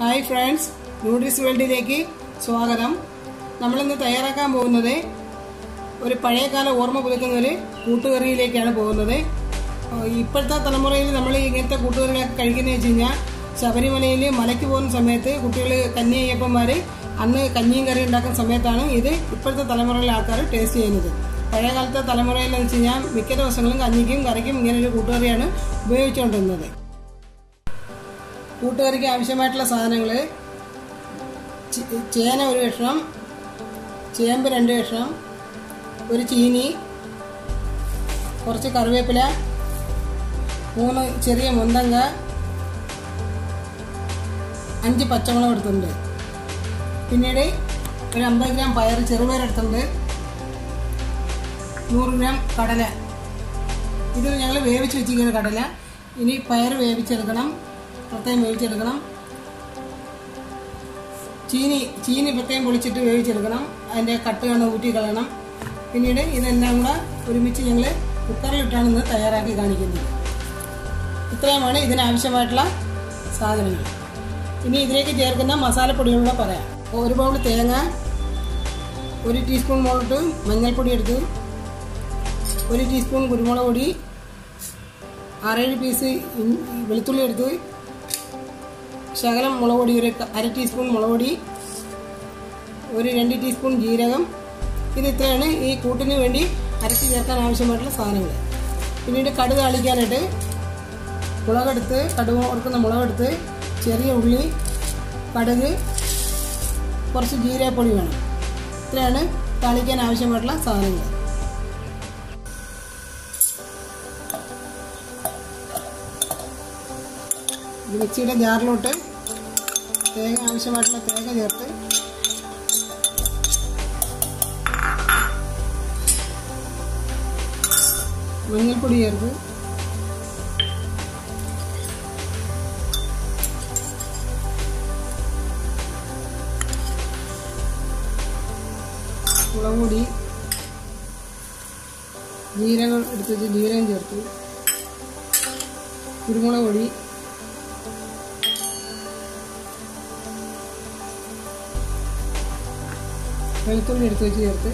hi friends noodles വേൾഡിലേക്ക് സ്വാഗതം നമ്മളിന്ന് തയ്യാറാക്കാൻ പോകുന്നത് ഒരു പഴയകാല ഓർമ്മ പുതുക്കുന്ന ഒരു കൂട്ടുകറിയിലേക്കാണ് പോകുന്നത് ഏഹ് ഇപ്പോഴത്തെ തലമുറയിൽ നമ്മൾ ഇങ്ങനത്തെ കൂട്ടുകറികളൊക്കെ കഴിക്കുന്നത് വെച്ച് കഴിഞ്ഞാൽ ശബരിമലയിൽ മലയ്ക്ക് പോകുന്ന സമയത്ത് കുട്ടികൾ കന്നി അയ്യപ്പന്മാർ അന്ന് കഞ്ഞിയും കറി ഉണ്ടാക്കുന്ന സമയത്താണ് ഇത് ഇപ്പോഴത്തെ തലമുറയിലെ ആൾക്കാർ ടേസ്റ്റ് ചെയ്യുന്നത് പഴയ കാലത്തെ തലമുറയിൽ എന്ന് വെച്ച് കഴിഞ്ഞാൽ മിക്ക ദിവസങ്ങളും കഞ്ഞിക്കും കറിക്കും ഇങ്ങനെ ഒരു കൂട്ടുകറിയാണ് ഉപയോഗിച്ചുകൊണ്ടിരുന്നത് കൂട്ടുകറിക്ക് ആവശ്യമായിട്ടുള്ള സാധനങ്ങൾ ചേന ഒരു കഷ്ണം ചേമ്പ് രണ്ട് കഷ്ണം ഒരു ചീനി കുറച്ച് കറിവേപ്പില മൂന്ന് ചെറിയ മുന്തങ്ങ അഞ്ച് പച്ചമുളക് എടുത്തിട്ടുണ്ട് പിന്നീട് ഒരു അമ്പത് ഗ്രാം പയർ ചെറുപയർ എടുത്തിട്ടുണ്ട് നൂറ് ഗ്രാം കടല ഇത് ഞങ്ങൾ വേവിച്ച് വെച്ചിരിക്കുന്ന കടല ഇനി പയർ വേവിച്ചെടുക്കണം പ്രത്യേകം വേവിച്ചെടുക്കണം ചീനി ചീനി പ്രത്യേകം പൊളിച്ചിട്ട് വേവിച്ചെടുക്കണം അതിൻ്റെ കട്ടുകൾ ഊറ്റി കളയണം പിന്നീട് ഇതെല്ലാം കൂടെ ഒരുമിച്ച് ഞങ്ങൾ കുക്കറിലിട്ടാണ് ഇന്ന് തയ്യാറാക്കി കാണിക്കുന്നത് ഇത്രയുമാണ് ഇതിനാവശ്യമായിട്ടുള്ള സാധനങ്ങൾ ഇനി ഇതിലേക്ക് ചേർക്കുന്ന മസാലപ്പൊടികളൂടെ പറയാം ഒരു ബൗൾ തേങ്ങ ഒരു ടീസ്പൂൺ മുളകിട്ട് മഞ്ഞൾപ്പൊടി എടുത്ത് ഒരു ടീസ്പൂൺ കുരുമുളക് പൊടി ആറേഴ് പീസ് ഇൻ- വെളുത്തുള്ളി എടുത്ത് ശകലം മുളക് പൊടി ഒരു ക- അര ടീസ്പൂൺ മുളക് പൊടി ഒരു രണ്ട് ടീസ്പൂൺ ജീരകം ഇത് ഇത്രയാണ് ഈ കൂട്ടിന് വേണ്ടി അരച്ച് ചേർക്കാൻ ആവശ്യമായിട്ടുള്ള സാധനങ്ങൾ പിന്നീട് കടുക് താളിക്കാനായിട്ട് മുളകെടുത്ത് കടുക് കൊടുക്കുന്ന മുളകെടുത്ത് ചെറിയ ഉള്ളി കടുക് കുറച്ച് ജീരകപ്പൊടി വേണം ഇത്രയാണ് താളിക്കാൻ ആവശ്യമായിട്ടുള്ള സാധനങ്ങൾ ഇത് മിക്സിയുടെ ജാറിലോട്ട് തേങ്ങ ആവശ്യമായിട്ടുള്ള തേങ്ങ ചേർത്ത് മഞ്ഞൾപ്പൊടി ചേർത്ത് മുളക് പൊടി ജീരകം എടുത്ത് വെച്ച് ജീരകം ചേർത്ത് കുരുമുളക് പൊടി വെളുത്തുള്ളി എടുത്ത് വെച്ച് ചേർത്ത്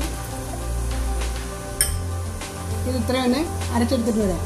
ഇത് ഇത്ര തന്നെ അരച്ചെടുത്തിട്ട് വരാം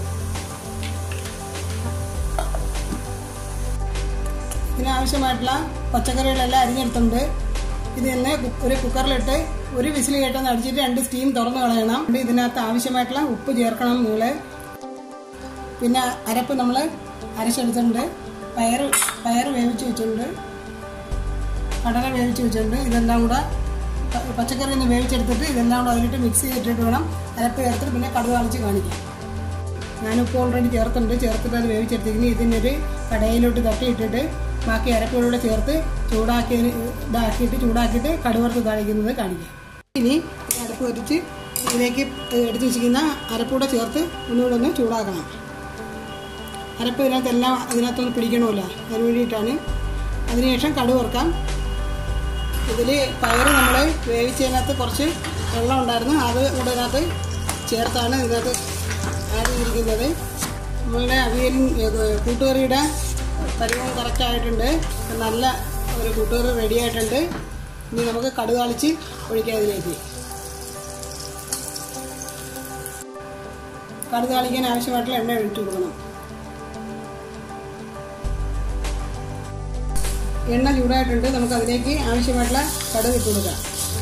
ഇതിനാവശ്യമായിട്ടുള്ള പച്ചക്കറികളെല്ലാം അരിഞ്ഞെടുത്തിട്ടുണ്ട് ഇത് തന്നെ കു- ഒരു കുക്കറിലിട്ട് ഒരു വിസിൽ കേട്ടെന്ന് അടിച്ചിട്ട് രണ്ട് സ്റ്റീം തുറന്ന് കളയണം പിന്നെ ഇതിനകത്ത് ആവശ്യമായിട്ടുള്ള ഉപ്പ് ചേർക്കണം നിങ്ങൾ പിന്നെ അരപ്പ് നമ്മൾ അരച്ചെടുത്തിട്ടുണ്ട് പയർ പയർ വേവിച്ച് വെച്ചിട്ടുണ്ട് കടല വേവിച്ച് വെച്ചിട്ടുണ്ട് ഇതെല്ലാം കൂടെ പ- പച്ചക്കറി ഒന്ന് വേവിച്ചെടുത്തിട്ട് ഇതെല്ലാം കൂടെ അതിലിട്ട് മിക്സ് ചെയ്തിട്ടിട്ട് വേണം അരപ്പ് ചേർത്തിട്ട് പിന്നെ കടുക് കാണിച്ച് കാണിക്കാം ഞാനിപ്പോൾ ഓൾറെഡി ചേർത്തിട്ടുണ്ട് ചേർത്തിട്ട് അത് വേവിച്ചെടുത്തിരിക്കുന്നു ഇതിനൊരു കടയിലോട്ട് തട്ടിയിട്ടിട്ട് ബാക്കി അരപ്പുകളൂടെ ചേർത്ത് ചൂടാക്കി ഇതാക്കിയിട്ട് ചൂടാക്കിയിട്ട് കടുവറുത്ത് കാണിക്കുന്നത് കാണിക്കാം ഇനി ഈ അരപ്പ് വരച്ച് ഇതിലേക്ക് എടുത്ത് വെച്ചിരിക്കുന്ന അരപ്പൂടെ ചേർത്ത് ഒന്നുകൂടെ ഒന്ന് ചൂടാക്കണം അരപ്പ് ഇതിനകത്തെല്ലാം അതിനകത്തൊന്ന് പിടിക്കണമല്ലോ അതിന് വേണ്ടിയിട്ടാണ് അതിനുശേഷം കടുക് വറുക്കാം ഇതിൽ പയർ നമ്മൾ വേവിച്ചതിനകത്ത് കുറച്ച് വെള്ളം ഉണ്ടായിരുന്നു അത് കൂടെ ഇതിനകത്ത് ചേർത്താണ് ഇതിനകത്ത് ആഡ് ചെയ്തിരിക്കുന്നത് നമ്മളുടെ അവിയൽ കൂട്ടുകറിയുടെ പരിവം കറക്റ്റ് ആയിട്ടുണ്ട് നല്ല ഒരു കൂട്ടുകറി റെഡി ആയിട്ടുണ്ട് ഇനി നമുക്ക് കടുക് കളിച്ച് ഒഴിക്കാം ഇതിലേക്ക് കടുക് കളിക്കാൻ ആവശ്യമായിട്ടുള്ള എണ്ണ ഒഴിച്ചു കൊടുക്കണം എണ്ണ ചൂടായിട്ടുണ്ട് നമുക്ക് അതിലേക്ക് ആവശ്യമായിട്ടുള്ള കടുക് ഇട്ട് കൊടുക്കാം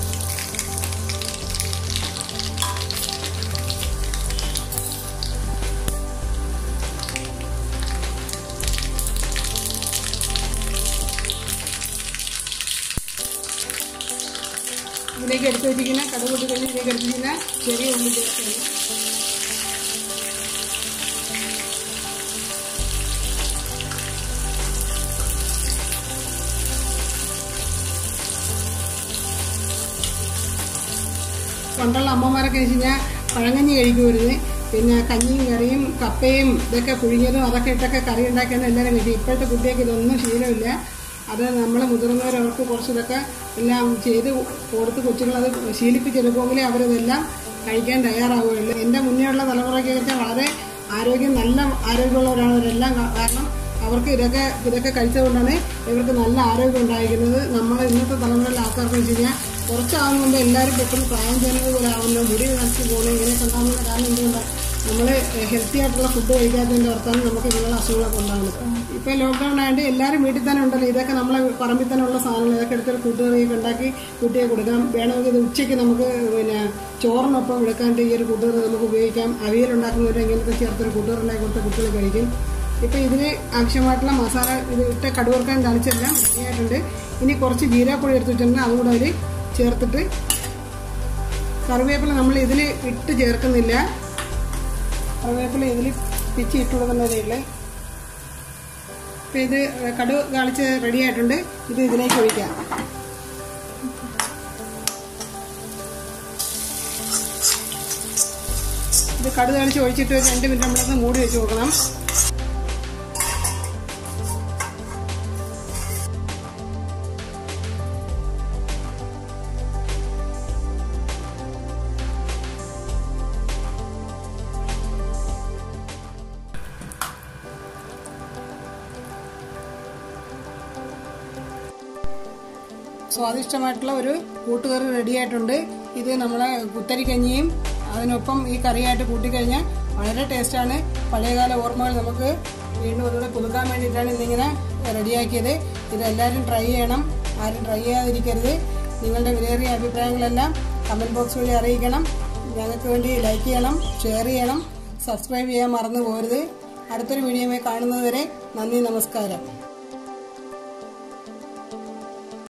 ഇതിലേക്ക് എടുത്ത് വെച്ചിരിക്കുന്ന കടുക് ഇട്ട് കഴിഞ്ഞ് ഇതിലേക്ക് എടുത്തിരിക്കുന്ന ചെറിയ ഉള്ളി ചേർക്കണം പണ്ടുള്ള അമ്മമാരൊക്കെ വെച്ച് കഴിഞ്ഞാൽ പഴങ്കഞ്ഞി കഴിക്കുമായിരുന്നു പിന്നെ കഞ്ഞിയും കറിയും കപ്പയും ഇതൊക്കെ പുഴുങ്ങിയതും അതൊക്കെ ഇട്ടൊക്കെ കറി ഉണ്ടാക്കിയെന്ന് എല്ലാവരും കഴിക്കും ഇപ്പോഴത്തെ കുട്ടികൾക്ക് ഇതൊന്നും ശീലമില്ല അത് നമ്മൾ മുതിർന്നവരവർക്ക് കുറച്ച് ഇതൊക്കെ എല്ലാം ചെയ്ത് കൊടുത്ത് കൊച്ചുങ്ങളത് ശീലിപ്പിച്ചെടുക്കുമെങ്കിലേ അവരിതെല്ലാം കഴിക്കാൻ തയ്യാറാവുകയുള്ളൂ എൻ്റെ മുന്നേ ഉള്ള തലമുറയ്ക്ക് വെച്ചാൽ വളരെ ആരോഗ്യം നല്ല ആരോഗ്യമുള്ളവരാണ് അവരെല്ലാം കാ- കാരണം അവർക്ക് ഇതൊക്കെ ഇതൊക്കെ കഴിച്ചതുകൊണ്ടാണ് ഇവർക്ക് നല്ല ആരോഗ്യം ഉണ്ടായിരിക്കുന്നത് നമ്മളെ ഇന്നത്തെ തലമുറയിലെ ആൾക്കാർക്ക് വെച്ച് കഴിഞ്ഞാൽ കുറച്ചാകുമ്പോൾ എല്ലാവരും പെട്ടെന്ന് പ്രായം ചെയ്യുന്നത് പോലെ ആവുന്നു മുടി നശിച്ചു പോകുന്നു ഇങ്ങനെയൊക്കെ ഉണ്ടാകുന്ന കാരണം എന്തുകൊണ്ടാണ് നമ്മൾ ഹെൽത്തി ആയിട്ടുള്ള ഫുഡ് കഴിക്കാത്തതിൻ്റെ പുറത്താണ് നമുക്ക് ഇങ്ങനെയുള്ള അസുഖങ്ങളൊക്കെ ഉണ്ടാകുന്നത് ഇപ്പം ലോക്ക്ഡൗൺ ആയതുകൊണ്ട് എല്ലാവരും വീട്ടിൽ തന്നെ ഉണ്ടല്ലോ ഇതൊക്കെ നമ്മളെ പറമ്പിൽ തന്നെ ഉള്ള സാധനങ്ങൾ ഇതൊക്കെ എടുത്തൊരു കൂട്ടുകറിയൊക്കെ ഉണ്ടാക്കി കുട്ടിയെ കൊടുക്കാം വേണമെങ്കിൽ ഇത് ഉച്ചയ്ക്ക് നമുക്ക് പിന്നെ ചോറിനൊപ്പം എടുക്കാണ്ട് ഈ ഒരു കൂട്ടുകറി നമുക്ക് ഉപയോഗിക്കാം അവിയൽ ഉണ്ടാക്കുന്നവർ ഇങ്ങനത്തെ ചേർത്തൊരു കൂട്ടുകറി ഉണ്ടാക്കി കൊടുത്ത കുട്ടികൾ കഴിക്കും ഇപ്പം ഇതിന് ആവശ്യമായിട്ടുള്ള മസാല ഇത് ഇട്ട് കടുവർക്കാൻ തളിച്ചെല്ലാം റെഡിയായിട്ടുണ്ട് ഇനി കുറച്ച് ജീരകപ്പൊടി എടുത്ത് വെച്ചിട്ടുണ്ട് അതുകൂടെ അതിൽ ചേർത്തിട്ട് കറിവേപ്പില നമ്മൾ ഇതിൽ ഇട്ട് ചേർക്കുന്നില്ല കറിവേപ്പില ഇതിൽ പിച്ചി ഇട്ട് കൊടുക്കുന്നതേ ഉള്ളൂ ഇപ്പം ഇത് കടു കാളിച്ച് റെഡി ആയിട്ടുണ്ട് ഇത് ഇതിലേക്ക് ഒഴിക്കാം ഇത് കടു കാളിച്ച് ഒഴിച്ചിട്ട് ഒരു രണ്ട് മിനിറ്റ് നമ്മളൊന്ന് മൂടി വെച്ച് കൊടുക്കണം സ്വാദിഷ്ടമായിട്ടുള്ള ഒരു കൂട്ടുകറി റെഡി ആയിട്ടുണ്ട് ഇത് നമ്മളെ കുത്തരിക്കഞ്ഞിയും അതിനൊപ്പം ഈ കറിയായിട്ട് കൂട്ടിക്കഴിഞ്ഞാൽ വളരെ ടേസ്റ്റാണ് പഴയകാല ഓർമ്മകൾ നമുക്ക് വീണ്ടും ഒന്നുകൂടെ പുതുക്കാൻ വേണ്ടിയിട്ടാണ് ഇതിങ്ങനെ റെഡിയാക്കിയത് ഇത് എല്ലാവരും ട്രൈ ചെയ്യണം ആരും ട്രൈ ചെയ്യാതിരിക്കരുത് നിങ്ങളുടെ വിലയേറിയ അഭിപ്രായങ്ങളെല്ലാം കമൻറ്റ് ബോക്സ് വഴി അറിയിക്കണം ഞങ്ങൾക്ക് വേണ്ടി ലൈക്ക് ചെയ്യണം ഷെയർ ചെയ്യണം സബ്സ്ക്രൈബ് ചെയ്യാൻ മറന്നു പോകരുത് അടുത്തൊരു വീഡിയോയുമായി കാണുന്നതുവരെ നന്ദി നമസ്കാരം